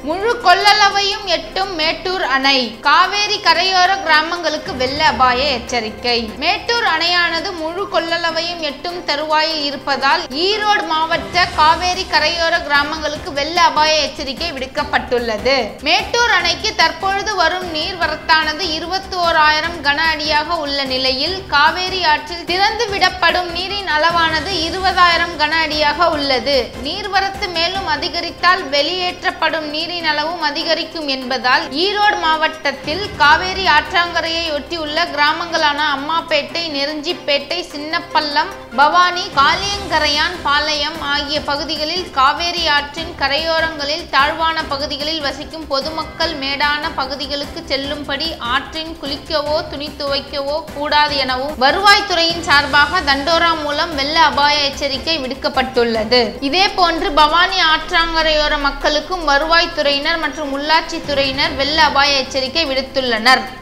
முழு கொள்ளளவையும் எட்டும் மேட்டூர் அணை காவேரி கரையோர கிராமங்களுக்கு வெள்ள அபாய எச்சரிக்கை மேட்டூர் அணையானது முழு கொள்ளளவையும் எட்டும் தருவாயில் இருப்பதால் ஈரோடு மாவட்ட காவேரி கரையோர கிராமங்களுக்கு வெள்ள அபாய எச்சரிக்கை விடுக்கப்பட்டுள்ளது மேட்டூர் அணைக்கு தற்பொழுது வரும் நீர்வரத்தானது இருபத்தி ஓராயிரம் கன அடியாக உள்ள நிலையில் காவேரி ஆற்றில் திறந்து விடப்படும் நீரின் அளவானது இருபதாயிரம் கன அடியாக உள்ளது நீர்வரத்து மேலும் அதிகரித்தால் வெளியேற்றப்படும் நீரின் அளவும் அதிகரிக்கும் என்பதால் ஈரோடு மாவட்டத்தில் காவேரி ஆற்றாங்கரையை ஒட்டியுள்ள கிராமங்களான அம்மாப்பேட்டை நெருஞ்சிப்பேட்டை சின்னப்பள்ளம் பவானி காளியங்கரையான் பாளையம் ஆகிய பகுதிகளில் காவேரி ஆற்றின் கரையோரங்களில் தாழ்வான பகுதிகளில் வசிக்கும் பொதுமக்கள் மேடான பகுதிகளுக்கு செல்லும்படி ஆற்றின் குளிக்கவோ துணி துவைக்கவோ கூடாது எனவும் வருவாய்த்துறையின் சார்பாக தண்டோரா மூலம் வெள்ள அபாய எச்சரிக்கை விடுக்கப்பட்டுள்ளது இதே போன்று பவானி ஆற்றாங்கரையோர மக்களுக்கும் வருவாய்த்துறையினர் மற்றும் உள்ளாட்சி துறையினர் வெள்ள அபாய எச்சரிக்கை விடுத்துள்ளனர்